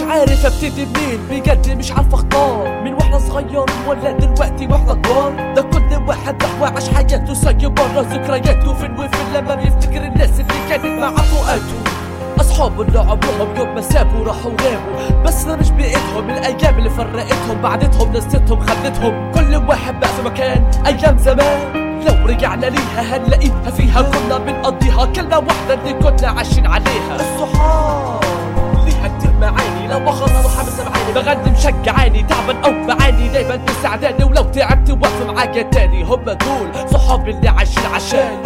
عارف ابتدي منين بجد مش عارف اختار من واحنا صغير ولا دلوقتي واحنا كبار ده كل واحد راح عاش حياته سايب بره ذكرياته فين وفين لما بيفتكر الناس اللي كانت معاه فوقاته اصحاب اللي عمرهم يوم ما سابوا راحوا ناموا بس انا مش بايدهم الايام اللي فرقتهم بعدتهم نسيتهم خلتهم كل واحد بقى في مكان ايام زمان لو رجعنا ليها هنلاقيها فيها كنا بنقضيها كلمة واحدة اللي كنا عايشين عليها الصحاب ليها كتير معاني لو اخلص صحاب سمعاني بغني مشجعاني تعبان او بعاني دايما بيساعداني ولو تعبت واقف معايا تاني هم دول صحابي اللي عايشين عشاني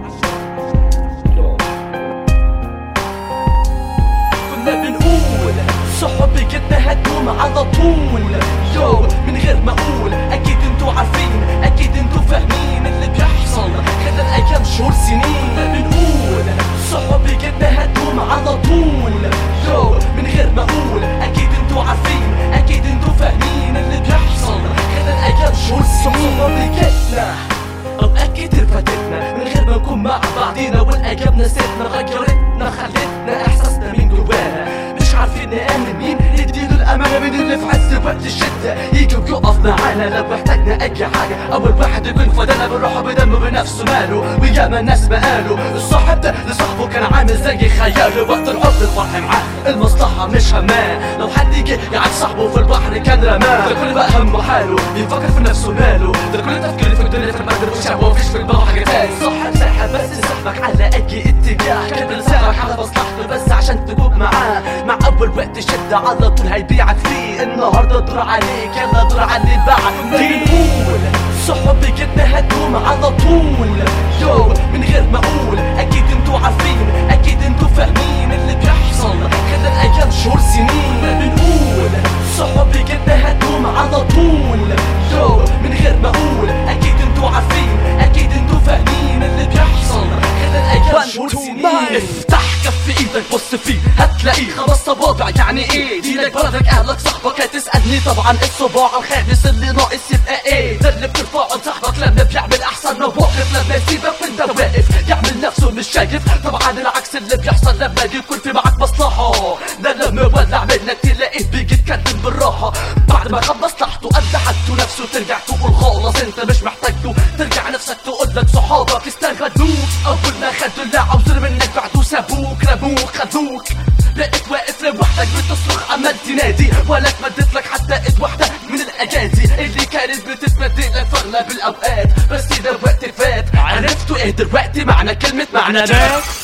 كنا بنقول صحبي جدنا هتدوم على طول يو من غير ما اقول اكيد انتوا عارفين اكيد انتوا فاهمين اللي بيحصل خلال ايام شهور سنين كنا بنقول صحبي جدنا هتدوم على طول يو من غير ما اقول اكيد انتوا عارفين اكيد انتوا فاهمين اللي بيحصل خلال ايام شهور سنين صحبي جدنا اوقات كتير فاتتنا من غير ما نكون مع بعضينا والايام نسيتنا غيرتنا خلتنا احساسنا من جوانا مش عارفين نامن مين نديله الامانه من اللي في عز وقت الشده يجي ويقف معانا لو احتاجنا اي حاجه اول واحد يكون فدانا بروحه بدمه بنفسه ماله وياما الناس بقاله الصاحب ده لصاحبه كان عامل زي خياله وقت الحب الفرح معاه المصلحه مش هماه لو حد يجي يعاد صاحبه في البحر كان رماه ده كل بقى همه حاله بيفكر في نفسه ماله ده كل تفكيري في الدنيا في المقدر والشهوه ومفيش في البابا حاجه تاني صاحب ساحب بس يسحبك على اي اتجاه كان بيساعدك على مصلحته بس عشان تجوب معاه مع اول وقت الشده على طول هيبيعك فيه النهارده دور عليك يلا دور على اللي بعدين بنقول صحبي جدنا هتدوم على طول يو من غير ما اقول اكيد انتوا عارفين اكيد انتوا فاهمين اللي بيحصل خلال ايام شهور سنين بنقول صحبي جدنا هتدوم على طول يو من غير ما اقول اكيد انتوا عارفين اكيد انتوا فاهمين اللي بيحصل خلال ايام شهور سنين افتح كف ايدك بص فيه هتلاقيه خمس صوابع يعني ايه دينك بلدك اهلك صاحبك هتسالني طبعا الصباع الخامس اللي ناقص يبقى ايه ده اللي بترفعه لصاحبك لما بيعمل احسن مواقف لما يسيبك وانت واقف يعمل نفسه مش شايف طبعا العكس اللي بيحصل لما يكون في معاك مصلحه ده لما يولع منك تلاقيه بيجي يتكلم بالراحه بعد ما خد مصلحته قد حاجته نفسه ترجع تقول خلاص انت مش محتاجه ترجع نفسك تقول لك صحابك استغلوك اول ما خدوا اللي عاوزين منك بعدوا سابوك رموك خذوك بقيت واقف لوحدك بتصرخ عمال تنادي ولا اتمدت لك حتى ايد واحده من الاجازي اللي كانت بتتمد لك في اغلب الاوقات بس دلوقتي فات عرفتوا ايه دلوقتي معنى كلمه معنى ناس